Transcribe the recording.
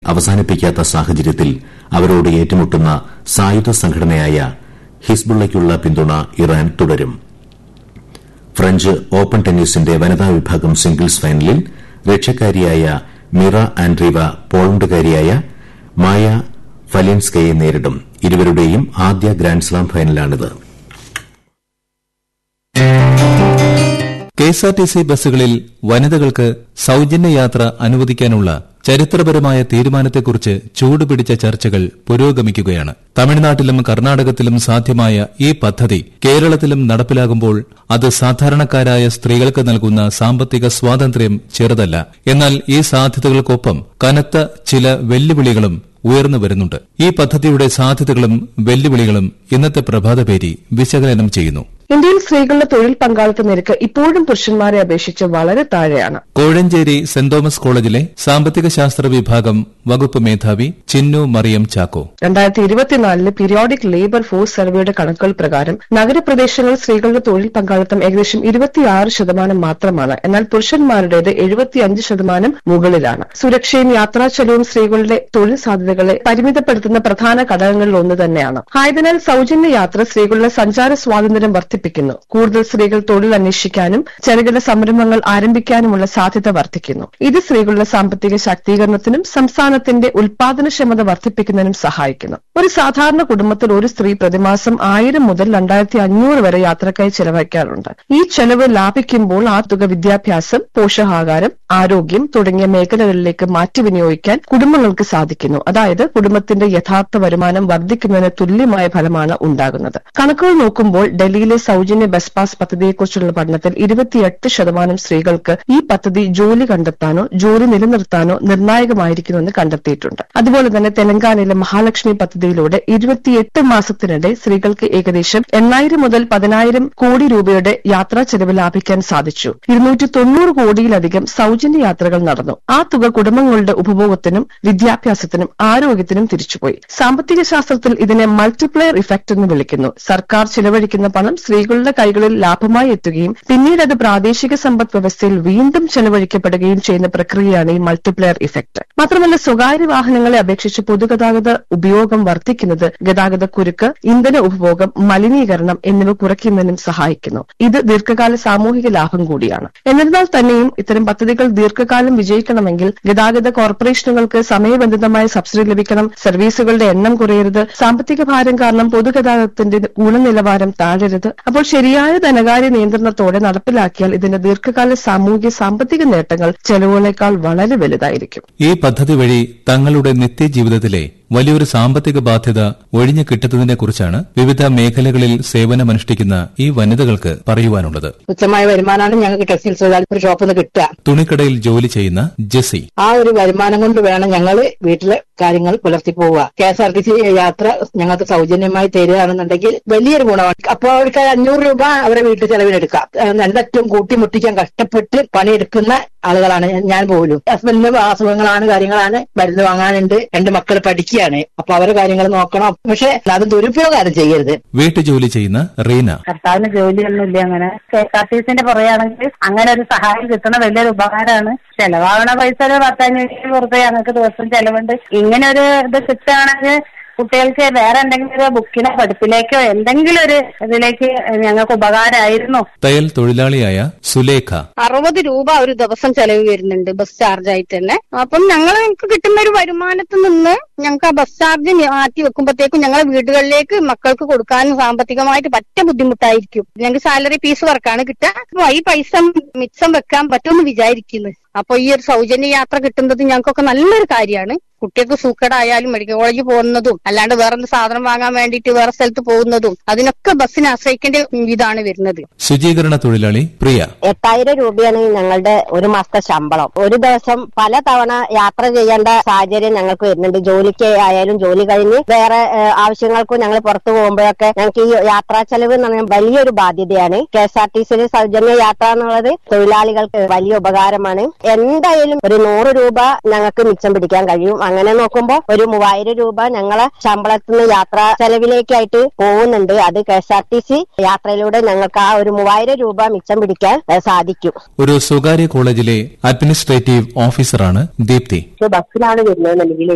അവസാനിപ്പിക്കാത്ത സാഹചര്യത്തിൽ അവരോട് ഏറ്റുമുട്ടുന്ന സായുധ സംഘടനയായ ഹിസ്ബുള്ളയ്ക്കുള്ള പിന്തുണ ഇറാൻ തുടരും ഫ്രഞ്ച് ഓപ്പൺ ടെന്നീസിന്റെ വനിതാ വിഭാഗം സിംഗിൾസ് ഫൈനലിൽ റഷ്യക്കാരിയായ മിറ ആൻഡ്രീവ പോളണ്ടുകാരിയായ മായ ഫലിൻസ്കയെ നേരിടും ഇരുവരുടെയും ആദ്യ ഗ്രാൻഡ്സ്ലാം ഫൈനലാണിത് കെഎസ്ആർടിസി ബസ്സുകളിൽ വനിതകൾക്ക് സൌജന്യ യാത്ര അനുവദിക്കാനുള്ള ചരിത്രപരമായ തീരുമാനത്തെക്കുറിച്ച് ചൂടുപിടിച്ച ചർച്ചകൾ പുരോഗമിക്കുകയാണ് തമിഴ്നാട്ടിലും കർണാടകത്തിലും സാധ്യമായ ഈ പദ്ധതി കേരളത്തിലും നടപ്പിലാകുമ്പോൾ അത് സാധാരണക്കാരായ സ്ത്രീകൾക്ക് നൽകുന്ന സാമ്പത്തിക സ്വാതന്ത്ര്യം ചെറുതല്ല എന്നാൽ ഈ സാധ്യതകൾക്കൊപ്പം കനത്ത ചില വെല്ലുവിളികളും ഉയർന്നു വരുന്നുണ്ട് ഈ പദ്ധതിയുടെ സാധ്യതകളും വെല്ലുവിളികളും ഇന്നത്തെ പ്രഭാതപേരി വിശകലനം ചെയ്യുന്നു ഇന്ത്യയിൽ സ്ത്രീകളുടെ തൊഴിൽ പങ്കാളിത്ത നിരക്ക് ഇപ്പോഴും പുരുഷന്മാരെ അപേക്ഷിച്ച് വളരെ താഴെയാണ് കോഴഞ്ചേരി സെന്റ് തോമസ് കോളേജിലെ സാമ്പത്തിക ശാസ്ത്ര വിഭാഗം വകുപ്പ് മേധാവി ചിന്നു മറിയം ചാക്കോ രണ്ടായിരത്തി ഇരുപത്തിനാലിലെ പീരിയോഡിക് ലേബർ ഫോഴ്സ് സർവേയുടെ കണക്കുകൾ പ്രകാരം നഗരപ്രദേശങ്ങളിൽ സ്ത്രീകളുടെ തൊഴിൽ പങ്കാളിത്തം ഏകദേശം ഇരുപത്തിയാറ് ശതമാനം മാത്രമാണ് എന്നാൽ പുരുഷന്മാരുടേത് എഴുപത്തിയഞ്ച് ശതമാനം മുകളിലാണ് സുരക്ഷയും യാത്രാ ചെലവും സ്ത്രീകളുടെ തൊഴിൽ സാധ്യതകളെ പരിമിതപ്പെടുത്തുന്ന പ്രധാന ഘടകങ്ങളിൽ ഒന്ന് തന്നെയാണ് ആയതിനാൽ സൌജന്യ യാത്ര സ്ത്രീകളുടെ സഞ്ചാര സ്വാതന്ത്ര്യം വർദ്ധിപ്പിക്കുന്നു കൂടുതൽ സ്ത്രീകൾ തൊഴിൽ അന്വേഷിക്കാനും ചെറുകിട സംരംഭങ്ങൾ ആരംഭിക്കാനുമുള്ള സാധ്യത വർദ്ധിക്കുന്നു ഇത് സ്ത്രീകളുടെ സാമ്പത്തിക ശാക്തീകരണത്തിനും സംസ്ഥാനത്തിന്റെ ഉൽപാദനക്ഷമത വർദ്ധിപ്പിക്കുന്നതിനും സഹായിക്കുന്നു ഒരു സാധാരണ കുടുംബത്തിൽ ഒരു സ്ത്രീ പ്രതിമാസം ആയിരം മുതൽ രണ്ടായിരത്തി അഞ്ഞൂറ് വരെ യാത്രക്കായി ചെലവഴിക്കാറുണ്ട് ഈ ചെലവ് ലാഭിക്കുമ്പോൾ ആ തുക വിദ്യാഭ്യാസം പോഷകാഹാരം ആരോഗ്യം തുടങ്ങിയ മേഖലകളിലേക്ക് മാറ്റി വിനിയോഗിക്കാൻ കുടുംബങ്ങൾക്ക് സാധിക്കുന്നു അതായത് കുടുംബത്തിന്റെ യഥാർത്ഥ വരുമാനം വർദ്ധിക്കുന്നതിന് തുല്യമായ ഫലമാണ് ഉണ്ടാകുന്നത് കണക്കുകൾ നോക്കുമ്പോൾ ഡൽഹിയിലെ സൌജന്യ ബസ് പാസ് പദ്ധതിയെക്കുറിച്ചുള്ള പഠനത്തിൽ ഇരുപത്തിയെട്ട് ശതമാനം സ്ത്രീകൾക്ക് ഈ പദ്ധതി ജോലി കണ്ടെത്താനോ ജോലി നിലനിർത്താനോ നിർണായകമായിരിക്കുമെന്ന് കണ്ടെത്തിയിട്ടുണ്ട് അതുപോലെ തന്നെ തെലങ്കാനയിലെ മഹാലക്ഷ്മി പദ്ധതിയിലൂടെ ഇരുപത്തിയെട്ട് മാസത്തിനിടെ സ്ത്രീകൾക്ക് ഏകദേശം എണ്ണായിരം മുതൽ പതിനായിരം കോടി രൂപയുടെ യാത്രാ ചെലവ് ലാഭിക്കാൻ സാധിച്ചു ഇരുന്നൂറ്റി തൊണ്ണൂറ് കോടിയിലധികം സൌജന്യ യാത്രകൾ നടന്നു ആ തുക കുടുംബങ്ങളുടെ ഉപഭോഗത്തിനും വിദ്യാഭ്യാസത്തിനും ആരോഗ്യത്തിനും തിരിച്ചുപോയി സാമ്പത്തിക ശാസ്ത്രത്തിൽ ഇതിനെ മൾട്ടിപ്ലയർ ഇഫക്ട് എന്ന് വിളിക്കുന്നു സർക്കാർ ചിലവഴിക്കുന്ന പണം സ്ത്രീകളുടെ കൈകളിൽ ലാഭമായി എത്തുകയും പിന്നീട് അത് പ്രാദേശിക സമ്പദ് വ്യവസ്ഥയിൽ വീണ്ടും ചെലവഴിക്കപ്പെടുകയും ചെയ്യുന്ന പ്രക്രിയയാണ് ഈ മൾട്ടിപ്ലയർ ഇഫക്ട് മാത്രമല്ല സ്വകാര്യ വാഹനങ്ങളെ അപേക്ഷിച്ച് പൊതുഗതാഗത ഉപയോഗം വർദ്ധിക്കുന്നത് ഗതാഗത കുരുക്ക് ഇന്ധന ഉപഭോഗം മലിനീകരണം എന്നിവ കുറയ്ക്കുന്നതിനും സഹായിക്കുന്നു ഇത് ദീർഘകാല സാമൂഹിക ലാഭം കൂടിയാണ് എന്നിരുന്നാൽ തന്നെയും ഇത്തരം പദ്ധതികൾ ദീർഘകാലം വിജയിക്കണമെങ്കിൽ ഗതാഗത കോർപ്പറേഷനുകൾക്ക് സമയബന്ധിതമായ സബ്സിഡി ലഭിക്കണം സർവീസുകളുടെ എണ്ണം കുറയരുത് സാമ്പത്തിക ഭാരം കാരണം പൊതുഗതാഗതത്തിന്റെ ഗുണനിലവാരം താഴരുത് അപ്പോൾ ശരിയായ ധനകാര്യ നിയന്ത്രണത്തോടെ നടപ്പിലാക്കിയാൽ ഇതിന്റെ ദീർഘകാല സാമൂഹിക സാമ്പത്തിക നേട്ടങ്ങൾ ചെലവുകളേക്കാൾ വളരെ വലുതായിരിക്കും ഈ പദ്ധതി വഴി തങ്ങളുടെ നിത്യജീവിതത്തിലെ വലിയൊരു സാമ്പത്തിക ബാധ്യത ഒഴിഞ്ഞു കിട്ടുന്നതിനെക്കുറിച്ചാണ് വിവിധ മേഖലകളിൽ സേവനമനുഷ്ഠിക്കുന്ന ഈ വനിതകൾക്ക് പറയുവാനുള്ളത് തുച്ഛമായ വരുമാനമാണ് ഞങ്ങൾക്ക് ടെക്സ്റ്റൈൽ തൊഴിലാളി ഒരു ഷോപ്പിൽ നിന്ന് കിട്ടുക തുണിക്കടയിൽ ജോലി ചെയ്യുന്ന ജെസി ആ ഒരു വരുമാനം കൊണ്ട് വേണം ഞങ്ങൾ വീട്ടിലെ കാര്യങ്ങൾ പുലർത്തി പോവുക K S R T C യാത്ര ഞങ്ങൾക്ക് സൗജന്യമായി തരികയാണെന്നുണ്ടെങ്കിൽ വലിയൊരു ഗുണമാണ് അപ്പോൾ അവർക്ക് അഞ്ഞൂറ് രൂപ അവരെ വീട്ടു ചെലവിനെടുക്കാം രണ്ടറ്റും കൂട്ടിമുട്ടിക്കാൻ കഷ്ടപ്പെട്ട് പണിയെടുക്കുന്ന ആളുകളാണ് ഞാൻ പോലും ഹസ്ബൻഡിന് അസുഖങ്ങളാണ് കാര്യങ്ങളാണ് മരുന്ന് വാങ്ങാനുണ്ട് രണ്ട് മക്കൾ പഠിക്കുകയാണ് അപ്പൊ അവരെ കാര്യങ്ങൾ നോക്കണം പക്ഷെ അത് ദുരുപയോഗം ചെയ്യരുത് വീട്ടുജോലി ചെയ്യുന്ന റീന ഭർത്താവിന് ജോലിയൊന്നുമില്ല അങ്ങനെ കെ എസ് ആർ ടി സിന്റെ പുറകെയാണെങ്കിൽ അങ്ങനെ ഒരു സഹായം കിട്ടുന്ന വലിയൊരു ഉപകാരമാണ് ചെലവാകണ പൈസ ഒരു പത്തഞ്ഞൂറ് പുറത്ത് ഞങ്ങൾക്ക് ദിവസം ചെലവുണ്ട് ഇങ്ങനെ ഒരു ഇത് കിട്ടുകയാണെങ്കിൽ കുട്ടികൾക്ക് വേറെ എന്തെങ്കിലും ഒരു ബുക്കിനോ പഠിപ്പിലേക്കോ എന്തെങ്കിലും ഒരു ഇതിലേക്ക് ഞങ്ങൾക്ക് ഉപകാരമായിരുന്നു തയ്യൽ തൊഴിലാളിയായ സുലേഖ അറുപത് രൂപ ഒരു ദിവസം ചെലവ് വരുന്നുണ്ട് ബസ് ചാർജ് ആയിട്ട് തന്നെ അപ്പം ഞങ്ങൾ ഞങ്ങൾക്ക് കിട്ടുന്ന ഒരു വരുമാനത്തിൽ നിന്ന് ഞങ്ങൾക്ക് ആ ബസ് ചാർജ് മാറ്റി വെക്കുമ്പോഴത്തേക്കും ഞങ്ങളെ വീടുകളിലേക്ക് മക്കൾക്ക് കൊടുക്കാൻ സാമ്പത്തികമായിട്ട് പറ്റ ബുദ്ധിമുട്ടായിരിക്കും ഞങ്ങൾക്ക് സാലറി പീസ് വർക്കാണ് കിട്ടുക അപ്പൊ ഈ പൈസ മിച്ചം വെക്കാൻ പറ്റുമെന്ന് വിചാരിക്കുന്നു അപ്പൊ ഈ ഒരു സൗജന്യ യാത്ര കിട്ടുന്നത് ഞങ്ങൾക്കൊക്കെ നല്ലൊരു കാര്യമാണ് കുട്ടികൾക്ക് സൂക്കടായാലും മെഡിക്കൽ കോളേജിൽ പോകുന്നതും അല്ലാണ്ട് വേറെ എന്ത് സാധനം വാങ്ങാൻ വേണ്ടിയിട്ട് വേറെ സ്ഥലത്ത് പോകുന്നതും അതിനൊക്കെ ബസ്സിനെ ആശ്രയിക്കേണ്ട ഇതാണ് വരുന്നത് ശുചീകരണ തൊഴിലാളി പ്രിയ എട്ടായിരം രൂപയാണ് ഞങ്ങളുടെ ഒരു മാസത്തെ ശമ്പളം ഒരു ദിവസം പല തവണ യാത്ര ചെയ്യേണ്ട സാഹചര്യം ഞങ്ങൾക്ക് വരുന്നുണ്ട് ജോലിക്ക് ആയാലും ജോലി കഴിഞ്ഞ് വേറെ ഏഹ്, ആവശ്യങ്ങൾക്കും ഞങ്ങൾ പുറത്തു പോകുമ്പോഴൊക്കെ ഞങ്ങൾക്ക് ഈ യാത്രാ ചെലവ് എന്ന് പറഞ്ഞാൽ വലിയൊരു ബാധ്യതയാണ് കെ എസ് ആർ ടി സിയിൽ സൗജന്യ യാത്ര എന്നുള്ളത് തൊഴിലാളികൾക്ക് വലിയ ഉപകാരമാണ് എന്തായാലും ഒരു നൂറ് രൂപ ഞങ്ങൾക്ക് മിച്ചം പിടിക്കാൻ കഴിയും അങ്ങനെ നോക്കുമ്പോൾ ഒരു മൂവായിരം രൂപ ഞങ്ങളെ ശമ്പളത്തിൽ നിന്ന് യാത്രാ ചെലവിലേക്കായിട്ട് പോകുന്നുണ്ട് അത് K S R T C യാത്രയിലൂടെ ഞങ്ങൾക്ക് ആ ഒരു മൂവായിരം രൂപ മിച്ചം പിടിക്കാൻ ഏഹ്, സാധിക്കും ഒരു സ്വകാര്യ കോളേജിലെ അഡ്മിനിസ്ട്രേറ്റീവ് ഓഫീസറാണ് ദീപ്തി ബസ്സിലാണ് വരുന്നതെന്നുണ്ടെങ്കിൽ